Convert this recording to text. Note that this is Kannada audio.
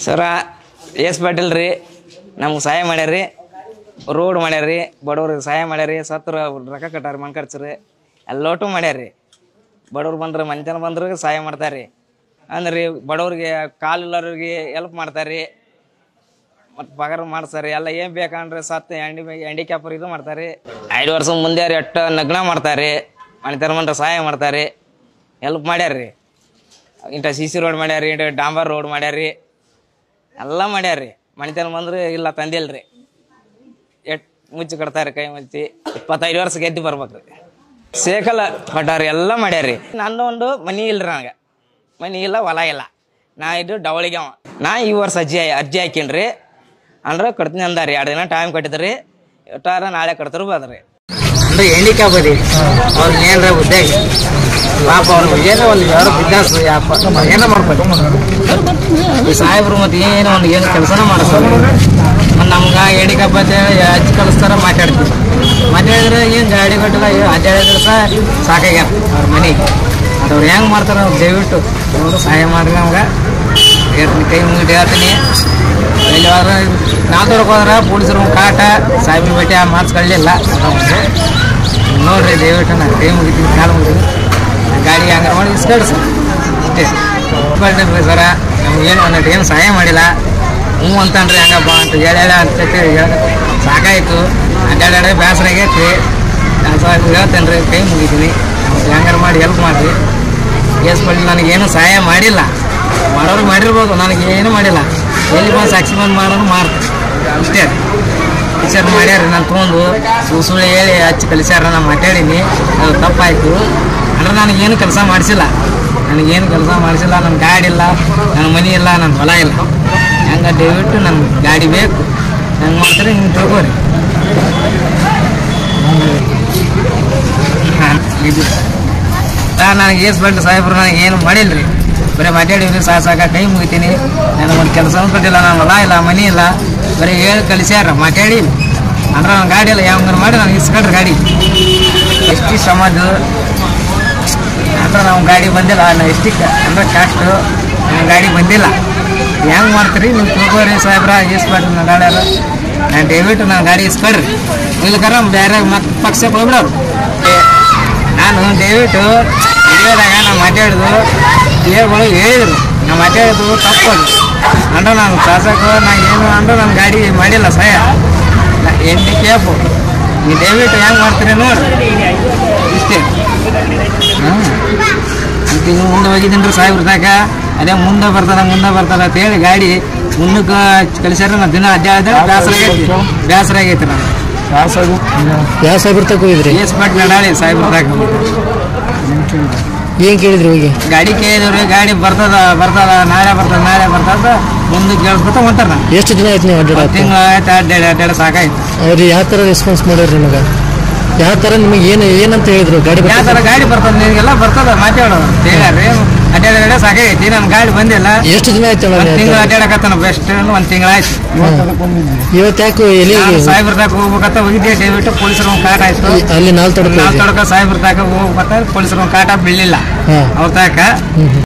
ಸರ ಎಸ್ ಪಾಟೀಲ್ ರೀ ನಮ್ಗೆ ಸಹಾಯ ಮಾಡ್ಯಾರ್ರಿ ರೋಡ್ ಮಾಡ್ಯಾರ್ರಿ ಬಡವ್ರಿಗೆ ಸಹಾಯ ಮಾಡ್ಯಾರ್ರಿ ಸತ್ರ ರೊಕ್ಕ ಕಟ್ಟಾರ ಮನ್ ಖರ್ಚ್ರಿ ಎಲ್ಲೋಟು ಮಾಡ್ಯಾರ್ರಿ ಬಡವ್ರು ಬಂದ್ರೆ ಮನೆತನ ಬಂದ್ರೆ ಸಹಾಯ ಮಾಡ್ತಾರ್ರಿ ಅಂದ್ರೆ ಬಡವ್ರಿಗೆ ಕಾಲಿಲ್ಲವ್ರಿಗೆ ಎಲ್ಪ್ ಮಾಡ್ತಾರ್ರಿ ಮತ್ತು ಪಗಾರ ಮಾಡ್ತಾರೆ ಎಲ್ಲ ಏನು ಬೇಕಂದ್ರೆ ಸತ್ತು ಎಂಡಿ ಹ್ಯಾಂಡಿಕ್ಯಾಪರ್ ಇದು ಮಾಡ್ತಾರೆ ಐದು ವರ್ಷ ಮುಂದೆ ರೀ ಅಟ್ಟ ನಗ್ನ ಮಾಡ್ತಾರೆ ಮನೆತನ ಬಂದ್ರೆ ಸಹಾಯ ಮಾಡ್ತಾರೆ ಎಲ್ಪ್ ಮಾಡ್ಯಾರ್ರಿ ಇಂಥ ಸಿ ಸಿ ರೋಡ್ ಮಾಡ್ಯಾರಿ ಇಂಥ ಡಾಂಬರ್ ರೋಡ್ ಮಾಡ್ಯಾರಿ ಎಲ್ಲ ಮಾಡ್ಯಾರ್ರಿ ಮನೆತನ ಬಂದ್ರೆ ಇಲ್ಲ ತಂದಿಲ್ರಿ ಎಟ್ ಮುಚ್ಚಿ ಕಟ್ತಾರೆ ಕೈ ಮುಚ್ಚಿ ಇಪ್ಪತ್ತೈದು ವರ್ಷ ಗೆದ್ದು ಬರ್ಬೇಕ್ರಿ ಸೇಕಲ ಕಟ್ಟಾರಿ ಎಲ್ಲ ಮಾಡ್ಯಾರ್ರಿ ನಂದು ಒಂದು ಮನಿ ಇಲ್ರಿ ನನಗೆ ಮನಿ ಇಲ್ಲ ಹೊಲ ಇಲ್ಲ ನಾ ಇದು ಡವಳಿಗೆ ಅವ ನಾ ಈ ವರ್ಷ ಅರ್ಜಿ ಅರ್ಜಿ ಹಾಕಿನ್ರಿ ಅಂದ್ರೆ ಕಟ್ತೀನಿ ಅಂದಾರಿ ಎರಡು ದಿನ ಟೈಮ್ ಕಟ್ಟಿದ್ರಿ ಒಟ್ಟಾರ ನಾಳೆ ಕಟ್ತಾರ ಬದ್ರಿ ಅಂದ್ರೆ ಹೆಂಡಿಕ್ಯಾಪ್ ಅದಿ ಅವ್ರಿಗೆ ಏನ್ರ ಉದ್ಯೋಗ ಪಾಪ ಅವ್ರಿಗೆ ಏನೋ ಒಂದು ಯಾರು ಬಿಸ್ನೆಸ್ ವ್ಯಾಪಾರ ಏನೋ ಮಾಡ್ಬೇಕು ಈ ಸಾಹೇಬ್ರು ಮತ್ತೆ ಏನೋ ಒಂದು ಏನು ಕೆಲಸನ ಮಾಡಿಸ್ತಾರೆ ಮತ್ತು ನಮ್ಗೆ ಹೆಂಡಿಕ್ಯಾಪ್ ಅಂತ ಹೇಳಿ ಹಚ್ಚಿ ಕಳಿಸ್ತಾರ ಮಾತಾಡ್ತೀವಿ ಮಾತಾಡಿದ್ರೆ ಏನು ಗಾಡಿ ಕೊಟ್ಟಿಲ್ಲ ಅಡ್ಡಾಡಿದ್ರೆ ಸಹ ಸಾಕಾಗ್ಯಾರ ಅವ್ರ ಮನೆಗೆ ಅದು ಅವ್ರು ಹೆಂಗೆ ಮಾಡ್ತಾರೆ ಅವ್ರು ದಯವಿಟ್ಟು ಅವರು ಸಹಾಯ ಮಾಡ್ರಿ ನಮ್ಗೆ ಹೇಳ್ತೀನಿ ಕೈ ಮುಗಿದು ಹೇಳ್ತೀನಿ ಎಲ್ಲಿ ಹೋದ್ರೆ ನಾವು ತರಕ್ಕೆ ಹೋದ್ರೆ ಪೊಲೀಸರು ಕಾಟ ಸಾಹೇಬ್ರ ಭೇಟಿ ಮಾಡಿಸ್ಕೊಳ್ಳಿಲ್ಲ ನೋಡ್ರಿ ದಯವಿಟ್ಟು ನಾನು ಕೈ ಮುಗಿತೀನಿ ಕಾಲು ಮುಗಿತೀನಿ ಗಾಡಿ ಹಂಗಾರೆ ಮಾಡಿ ಇಸ್ಕೊಳ್ರಿ ಸರ್ ಅಷ್ಟೇ ಇಸ್ಕೊಳ್ರಿ ಸರ ನಮ್ಗೇನು ಒಂದಟ್ಟು ಏನು ಸಹಾಯ ಮಾಡಿಲ್ಲ ಹ್ಞೂ ಅಂತನ್ರಿ ಹಂಗಪ್ಪ ಅಂತ ಹೇಳ ಹೇಳ ಅಂತ ಹೇಳ ಸಾಕಾಯ್ತು ಅಡ್ಡಾಡಾಡ ಬೇಸರ ಆಗೈತಿ ನಾನು ಸ್ವಲ್ಪ ಹೇಳ್ತೇನೆ ರೀ ಕೈ ಮುಗಿತೀನಿ ಹೆಂಗಾರು ಮಾಡಿ ಹೆಲ್ಪ್ ಮಾಡಿರಿ ಎಸ್ ಬಳ್ಳಿ ನನಗೇನು ಸಹಾಯ ಮಾಡಿಲ್ಲ ಮಾಡೋರು ಮಾಡಿರ್ಬೋದು ನನಗೆ ಏನು ಮಾಡಿಲ್ಲ ಎಲ್ಲಿ ಬಂದು ಸಾಕ್ಷಿ ಬಂದು ಮಾಡೋನು ಮಾಡ್ತಾರೆ ಅಷ್ಟೇ ಟೀಚರ್ ಮಾಡ್ಯಾರ ನಾನು ತೊಗೊಂಡು ಸುಳ್ಳು ಸುಳ್ಳು ಹೇಳಿ ಹಚ್ಚಿ ಕಲಿಸ್ಯಾರ ನಾನು ಮಾತಾಡೀನಿ ಅದು ತಪ್ಪಾಯಿತು ಅಂದ್ರೆ ನನಗೇನು ಕೆಲಸ ಮಾಡಿಸಿಲ್ಲ ನನಗೇನು ಕೆಲಸ ಮಾಡಿಸಿಲ್ಲ ನನ್ನ ಗಾಡಿ ಇಲ್ಲ ನನ್ನ ಮನೆ ಇಲ್ಲ ನನ್ನ ಹೊಲ ಇಲ್ಲ ಹಂಗೆ ದಯವಿಟ್ಟು ನನ್ನ ಗಾಡಿ ಬೇಕು ಹೆಂಗೆ ಮಾಡ್ತಾರೆ ಹಿಂಗೆ ತಿಳ್ಕೊರಿ ಹಾಂ ಇದು ನನಗೆ ಏಸ್ ಬಂದು ಸಾಹೇಬ್ರು ನನಗೆ ಏನು ಮಾಡಿಲ್ರಿ ಬರೀ ಮಾತಾಡಿವ್ರಿ ಸಾಕು ಸಾಕ ಕೈ ಮುಗಿತೀನಿ ನಾನು ಒಂದು ಕೆಲಸನೂ ಕೊಟ್ಟಿಲ್ಲ ನಾನು ಹೊಲ ಇಲ್ಲ ಮನಿ ಇಲ್ಲ ಬರೀ ಹೇಳಿ ಕಳಿಸ್ಯಾರ ಮಾತಾಡಿ ಅಂದ್ರೆ ನನ್ನ ಗಾಡಿ ಇಲ್ಲ ಯಾವ ಮಾಡಿ ನನಗೆ ಇಸ್ಕೊಳ್ರಿ ಗಾಡಿ ಎಷ್ಟು ಶ್ರಮದ್ದು ಅಂದ್ರೆ ನಾವು ಗಾಡಿ ಬಂದಿಲ್ಲ ನಾ ಎಷ್ಟಿಕ್ಕೆ ಅಂದ್ರೆ ಕಾಸ್ಟು ನನ್ನ ಗಾಡಿ ಬಂದಿಲ್ಲ ಹೆಂಗೆ ಮಾಡ್ತೀರಿ ನೀವು ತಿಳ್ಕೊರಿ ಸಾಹೇಬ್ರ ಇಸ್ಕೊಡ್ರಿ ನನ್ನ ಗಾಡಿಯಲ್ಲ ನಾನು ದಯವಿಟ್ಟು ನನ್ನ ಗಾಡಿ ಇಸ್ಕೊಡ್ರಿ ಇಲ್ಲಕರ ಬೇರೆ ಮತ್ತೆ ಪಕ್ಷಕ್ಕೆ ಹೋಗ್ಬಿಡೋರು ನಾನು ದಯವಿಟ್ಟು ವಿಡಿಯೋದಾಗ ನಾನು ಮಾತಾಡಿದ್ದು ಏಗಳು ಹೇಳಿದ್ರು ನಾನು ಮಾತಾಡಿದ್ದು ತಪ್ಪದು ಅಂದ್ರೆ ನಾನು ಶಾಸಕ ನಾ ಏನು ಅಂದ್ರೆ ನನ್ನ ಗಾಡಿ ಮಾಡಿಲ್ಲ ಸಹಾಯ ಎಣ್ಣೆ ಕೇಪು ನೀವು ದಯವಿಟ್ಟು ಹೆಂಗೆ ಮಾಡ್ತೀರಿ ನೋಡಿ ಇಷ್ಟೇ ಹ್ಞೂ ಅಂತ ಈಗ ಮುಂದೆ ಹೋಗಿದ್ದೀನಿ ರೀ ಸಾಹೇಬ್ರ ತನಕ ಅದೇ ಮುಂದೆ ಬರ್ತದ ಮುಂದೆ ಬರ್ತದ ಅಂತ ಹೇಳಿ ಗಾಡಿ ಮುಂದಕ್ಕೆ ಕಳಿಸ್ಯಾರ ನಾ ದಿನ ಅಡ್ಡಾಡಿದ್ರೆ ಬೇಸರ ಆಗೈತಿ ಬೇಸರ ಆಗೈತಿ ನಾನು ಯಾವ ಸಾಹೇಬ್ರ ತಕ ಹೋಗಿದ್ರಿ ಎಸ್ ಬಟ್ ನಡಾಳಿ ಸಾಹೇಬ್ರ ತನಕ ಏನ್ ಕೇಳಿದ್ರಿ ಹೋಗಿ ಗಾಡಿ ಕೇಳಿದ್ರಿ ಗಾಡಿ ಬರ್ತದ ಬರ್ತದ ನಾಳೆ ಬರ್ತದ ನಾಳೆ ಬರ್ತದ ಮುಂದೆ ಕೇಳಿಸ್ಕೊತ ಹೊಂಟಾರ ಎಷ್ಟು ದಿನ ಆಯ್ತು ನೀವು ಅಡ್ಡಾಡ ತಿಂಗಳು ಆಯ್ತು ಅಡ್ಡಾಡಿ ಅಡ್ಡಾಡಿ ಸಾಕಾಯ್ತು ಅವ್ರು ಯಾವ ತರ ರೆಸ್ಪಾನ್ಸ್ ಮಾಡ್ಯಾರ ನಿಮಗೆ ಯಾವ ತರ ನಿಮಗೆ ಏನು ಏನಂತ ಹೇಳಿದ್ರು ಗಾಡಿ ಯಾವ ಬರ್ತದೆ? ಥರ ಗಾಡಿ ಬರ್ತದ ನಿನಗೆಲ್ಲ ಬರ್ತದ ಮಾತಾಡೋದು ಹೇಳ್ಯಾರ್ರಿ ಅಡ್ಡಾಡಿ ಅಡ್ಡಾಡಿ ಸಾಕಾಗೈತಿ ನಮ್ಮ ಗಾಡಿ ಬಂದಿಲ್ಲ ಎಷ್ಟು ದಿನ ಆಯ್ತು ಒಂದು ತಿಂಗಳು ಅಡ್ಡಾಡಕತ್ತಾನ ಬೆಸ್ಟ್ ಒಂದು ತಿಂಗಳಾಯ್ತು ಇವತ್ತು ಯಾಕೆ ಎಲ್ಲಿ ನಾನು ಸಾಹೇಬ್ರ ತಾಕ ಹೋಗ್ಬೇಕಂತ ಹೋಗಿದ್ದೆ ದಯವಿಟ್ಟು ಪೊಲೀಸರು ಒಂದು ಕಾಟ ಆಯ್ತು ಅಲ್ಲಿ ನಾಲ್ ತಡಕ ನಾವು ತೊಡಕ ಸಾಹೇಬ್ರ ತಾಕ ಹೋಗ್ಬೇಕಂತ ಪೊಲೀಸರು ಒಂದು ಕಾಟ ಬೀಳಿಲ್ಲ ಹಾ ಅವ್ರ ತಾಕ ಹ್ಮ್ ಹ್ಮ್.